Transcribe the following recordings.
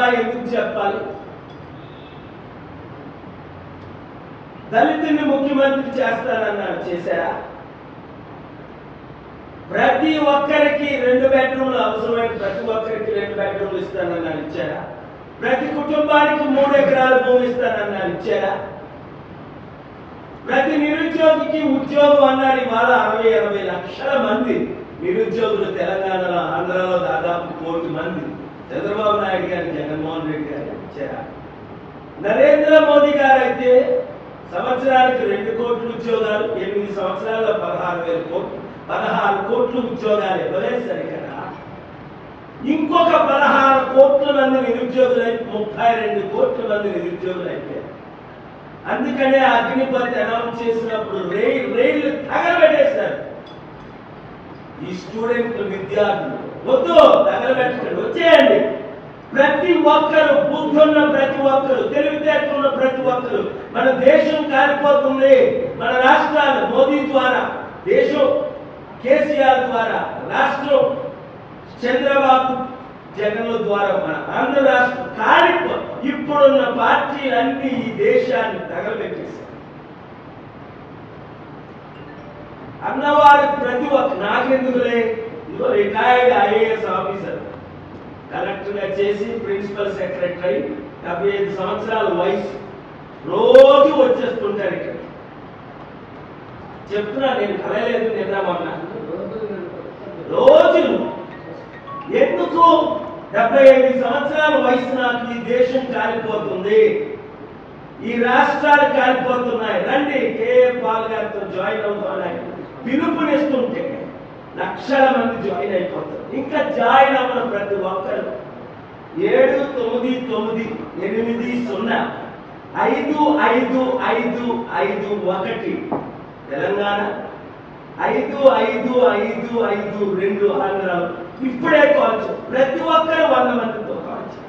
అలా ఎందుకు చెప్పాలి దళితుని ముఖ్యమంత్రి చేస్తానన్నారు చేశారా ప్రతి ఒక్కరికి రెండు బెడ్రూమ్లు అవసరమైన ప్రతి ఒక్కరికి రెండు బెడ్రూమ్లు ఇస్తానన్నారు ఇచ్చారా ప్రతి కుటుంబానికి మూడు ఎకరాల భూమి ఇస్తానన్నారు ఇచ్చారా ప్రతి నిరుద్యోగికి ఉద్యోగం అన్నారు ఇవాళ అరవై అరవై లక్షల మంది నిరుద్యోగులు తెలంగాణలో ఆంధ్రాలో దాదాపు కోటి మంది చంద్రబాబు నాయుడు గారు జగన్మోహన్ రెడ్డి గారు ఇచ్చారా నరేంద్ర మోదీ గారు అయితే సంవత్సరానికి రెండు కోట్ల ఉద్యోగాలు ఎనిమిది సంవత్సరాల్లో పదహారు వేల కోట్లు పదహారు కోట్ల ఉద్యోగాలు ఇవ్వలేదు కదా ఇంకొక పదహారు కోట్ల మంది నిరుద్యోగులై ముప్పై రెండు కోట్ల మంది నిరుద్యోగులు అయిపోయారు అందుకనే అగ్నిపతి అనౌన్స్ చేసినప్పుడు రైలు రైళ్లు తగలబెట్టేశారు ఈ స్టూడెంట్లు విద్యార్థులు వద్దు తగలబెట్టండి వచ్చేయండి ప్రతి ఒక్కరు బుద్ధున్న ప్రతి ఒక్కరు తెలివితేటలున్న ప్రతి ఒక్కరు మన దేశం కాలిపోతుంది మన రాష్ట్రాలు మోదీ ద్వారా దేశం కేసీఆర్ ద్వారా రాష్ట్రం చంద్రబాబు జగన్ ద్వారా మన ఆంధ్ర రాష్ట్రం కాలిపో ఇప్పుడున్న పార్టీలన్నీ ఈ దేశాన్ని తగలబెట్టేశారు అన్నవారు ప్రతి ఒక్క నాకెందుకులే ఇదిగో రిటైర్డ్ ఐఏఎస్ ఆఫీసర్ కలెక్టర్ గా చేసి ప్రిన్సిపల్ సెక్రటరీ డెబ్బై ఐదు సంవత్సరాల వయసు రోజు వచ్చేస్తుంటారు ఇక్కడ చెప్తున్నా నేను కలలేదు నిన్న మొన్న రోజు ఎందుకు డెబ్బై ఐదు సంవత్సరాల వయసు నాకు ఈ దేశం కాలిపోతుంది ఈ రాష్ట్రాలు కాలిపోతున్నాయి రండి కేఏ పాల్ గారితో జాయిన్ అవుతున్నాయి పిలుపునిస్తుంటే లక్షల మంది జాయిన్ అయిపోతారు ఇంకా జాయిన్ అవ్వన ప్రతి ఒక్కరు ఏడు తొమ్మిది తొమ్మిది ఎనిమిది సున్నా ఐదు ఐదు ఐదు ఐదు ఒకటి తెలంగాణ ఐదు ఐదు ఐదు ఐదు రెండు ఆంధ్రాలు ఇప్పుడే కాల్ చేయండి. ప్రతి ఒక్కరు వంద మందితో కాల్ చేయండి.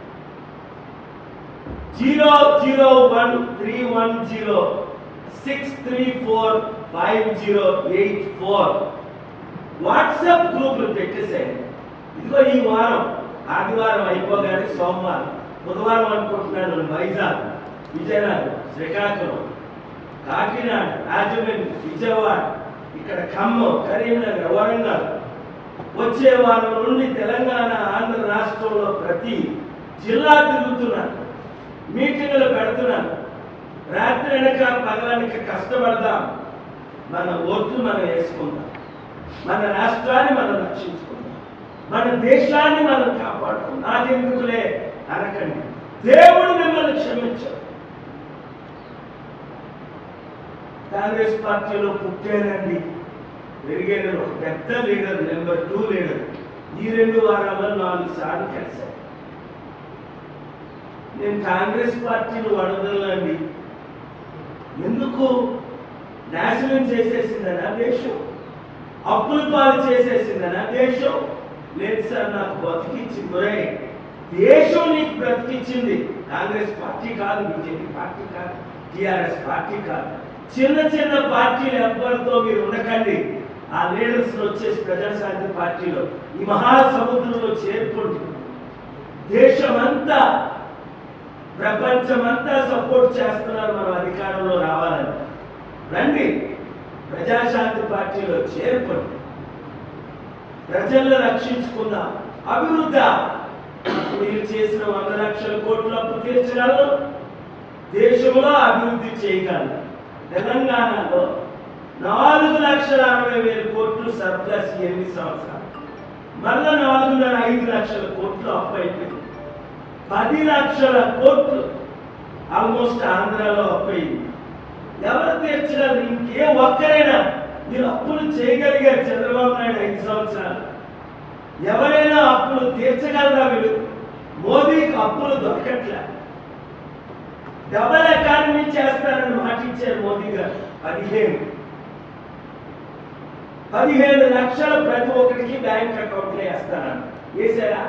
Zero zero one three one zero six three four five zero eight four WhatsApp గ్రూపులు పెట్టేసేయండి ఇదిగో ఈ వారం ఆదివారం అయిపోగానే సోమవారం బుధవారం అనుకుంటున్నాను వైజాగ్ విజయనగరం శ్రీకాకుళం కాకినాడ రాజమండ్రి విజయవాడ ఇక్కడ ఖమ్మం కరీంనగర్ వరంగల్ వచ్చే వారం నుండి తెలంగాణ ఆంధ్ర రాష్ట్రంలో ప్రతి జిల్లా తిరుగుతున్నాను మీటింగులు పెడుతున్నాను రాత్రి వెనక పగలనక కష్టపడదాం మన ఓట్లు మనం వేసుకుందాం మన రాష్ట్రాన్ని మనం రక్షించుకుందాం మన దేశాన్ని మనం కాపాడుకుందాం నాకెందుకులే అనకండి దేవుడు మిమ్మల్ని క్షమించాడు కాంగ్రెస్ పార్టీలో పుట్టానండి పెరిగాను ఒక పెద్ద లీడర్ నెంబర్ టూ లీడర్ ఈ రెండు వారాల్లో నాలుగు సార్లు కలిశాను నేను కాంగ్రెస్ పార్టీని వడదలండి ఎందుకు నాశనం చేసేసిందనా దేశం అప్పుల పాలు చేసేసిందనా దేశం లేదు సార్ నాకు బతికించింది ఒరే దేశం నీకు బ్రతికించింది కాంగ్రెస్ పార్టీ కాదు బీజేపీ పార్టీ కాదు టిఆర్ఎస్ పార్టీ కాదు చిన్న చిన్న పార్టీలు ఎవ్వరితో మీరు ఉండకండి ఆ లీడర్స్ వచ్చేసి ప్రజాశాంతి పార్టీలో ఈ మహాసముద్రంలో చేరుకోండి దేశమంతా ప్రపంచమంతా సపోర్ట్ చేస్తున్నారు మనం అధికారంలో రావాలని రండి ప్రజాశాంతి పార్టీలో చేరుకోండి ప్రజలను రక్షించుకుందాం అభివృద్ధి మీరు చేసిన వంద లక్షల కోట్ల అప్పు తీర్చగలరు దేశంలో అభివృద్ధి చేయగలరు తెలంగాణలో నాలుగు లక్షల అరవై వేల కోట్లు సర్ప్లస్ ఎనిమిది సంవత్సరాలు మళ్ళా నాలుగున్నర ఐదు లక్షల కోట్లు అప్పు అయిపోయింది పది లక్షల కోట్లు ఆల్మోస్ట్ ఆంధ్రాలో అప్పు అయింది ఎవరు తీర్చగలరు ఇంకే ఒక్కరైనా మీరు అప్పులు చేయగలిగారు చంద్రబాబు నాయుడు ఐదు సంవత్సరాలు ఎవరైనా అప్పులు తీర్చగలరా వీళ్ళు మోదీకి అప్పులు దొరకట్లే డబల్ ఎకానమీ చేస్తారని మాట ఇచ్చారు మోదీ గారు పదిహేను పదిహేను లక్షలు ప్రతి ఒక్కరికి బ్యాంక్ అకౌంట్లో వేస్తారని వేసారా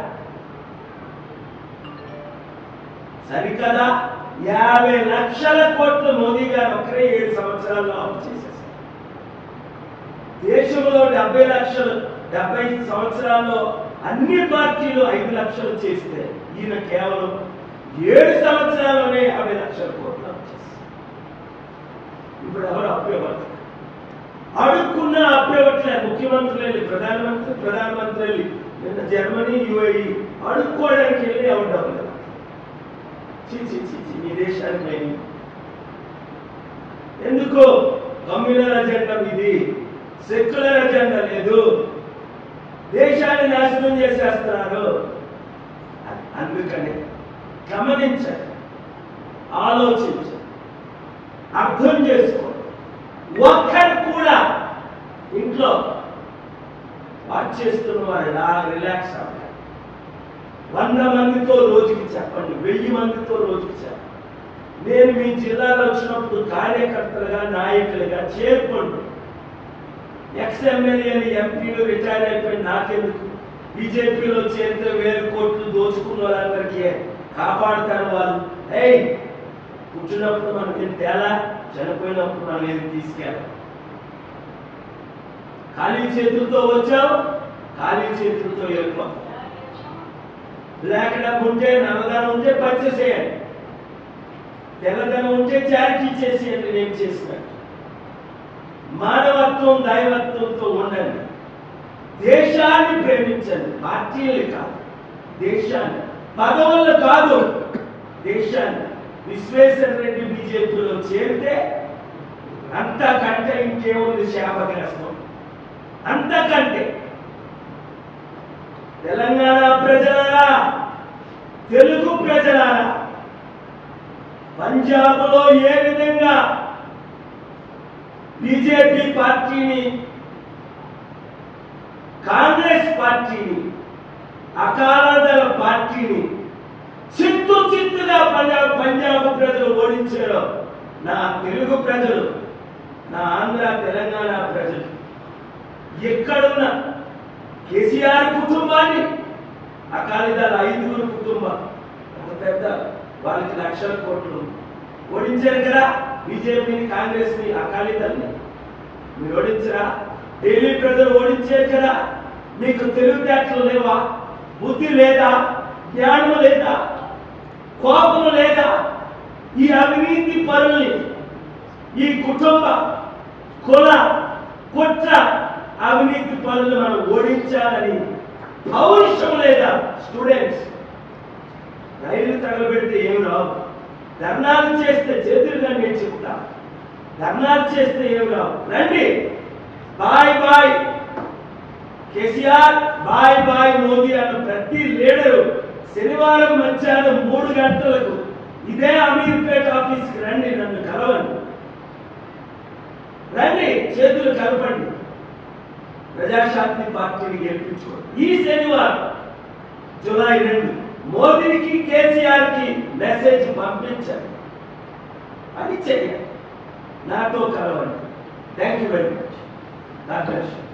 సరికదా యాభై లక్షల కోట్లు మోదీ గారు ఒక్కరే ఏడు సంవత్సరాల్లో అప్పు చేసేసారు దేశంలో డెబ్బై లక్షలు డెబ్బై సంవత్సరాల్లో అన్ని పార్టీలు ఐదు లక్షలు చేస్తే ఈయన కేవలం ఏడు సంవత్సరాల్లోనే యాభై లక్షల కోట్లు వచ్చేసి ఇప్పుడు ఎవరు అప్పేవారు అడుక్కున్న అప్పేవట్లే ముఖ్యమంత్రులు వెళ్ళి ప్రధానమంత్రి ప్రధానమంత్రి వెళ్ళి నిన్న జర్మనీ యుఏఈ అడుక్కోవడానికి వెళ్ళి ఎవరు డబ్బులు చీ చీ చీ చీ మీ దేశానికి నేను ఎందుకు కమ్యూనల్ అజెండా ఇది సెక్యులర్ అజెండా లేదు దేశాన్ని నాశనం చేసేస్తున్నారు అ- అందుకని గమనించండి ఆలోచించండి అర్థం చేసుకోండి ఒక్కరు కూడా ఇంట్లో వాచ్ చేస్తున్న వారు రిలాక్స్ అవ్వాలి వంద మందితో రోజుకి చెప్పండి వెయ్యి మందితో రోజుకి చెప్పండి నేను మీ జిల్లాలో వచ్చినప్పుడు కార్యకర్తలుగా నాయకులుగా చేరుకోండి ఎక్స్ ఎమ్మెల్యేలు ఎంపీలు రిటైర్ అయిపోయి నాకెందుకు బీజేపీలో చేరితే వేల కోట్లు దోచుకున్న వాళ్ళందరికీ కాపాడుతారు వాళ్ళు ఏయ్ పుట్టినప్పుడు మనకి తేలా చనిపోయినప్పుడు మనం ఏది తీసుకెళ్ళాలి ఖాళీ చేతులతో వచ్చావు ఖాళీ చేతులతో వెళ్ళిపోతాం బ్లాక్ డబ్బు ఉంటే నల్లధనం ఉంటే పనిచేసేయండి తెల్లధనం ఉంటే చారికి ఇచ్చేసేయండి నేను చేసినట్టు మానవత్వం దైవత్వంతో ఉండండి దేశాన్ని ప్రేమించండి పార్టీలు కాదు దేశాన్ని పదవులు కాదు దేశాన్ని విశ్వేశ్వర రెడ్డి బీజేపీలో చేరితే అంతకంటే ఇంకేముంది శాపగ్రస్తం అంతకంటే తెలంగాణ ప్రజలారా తెలుగు ప్రజలారా పంజాబ్లో ఏ విధంగా బీజేపీ పార్టీని కాంగ్రెస్ పార్టీని అకాలదళ పార్టీని చిత్తు చిత్తుగా పంజాబ్ పంజాబ్ ప్రజలు ఓడించారు నా తెలుగు ప్రజలు నా ఆంధ్ర తెలంగాణ ప్రజలు ఎక్కడున్న కేసీఆర్ కుటుంబాన్ని అకాలీదళ ఐదుగురు కుటుంబం ఒక పెద్ద వాళ్ళకి లక్షల కోట్లు ఓడించారు కదా బీజేపీని కాంగ్రెస్ ని అకాలీదళని మీరు ఓడించరా ఢిల్లీ ప్రజలు ఓడించారు కదా మీకు తెలివితేటలు లేవా బుద్ధి లేదా జ్ఞానం లేదా కోపం లేదా ఈ అవినీతి పరుల్ని ఈ కుటుంబ కుల కుట్ర అవినీతి పనులు మనం ఓడించాలని పౌరుషం లేదా స్టూడెంట్స్ రైలు తగలబెడితే ఏం రావు ధర్నాలు చేస్తే చేతులుగా నేను చెప్తా ధర్నాలు చేస్తే ఏం రావు రండి bye bye KCR bye bye Modi అన్న ప్రతి లీడరు శనివారం మధ్యాహ్నం మూడు గంటలకు ఇదే అమీర్పేట ఆఫీస్కి రండి నన్ను కలవండి రండి చేతులు కలపండి ప్రజాశాంతి పార్టీని గెలిపించుకోండి ఈ శనివారం జూలై రెండు మోదీకి కేసీఆర్ కి మెసేజ్ పంపించండి అది చెయ్యండి నాతో కలవండి thank you very much God bless you.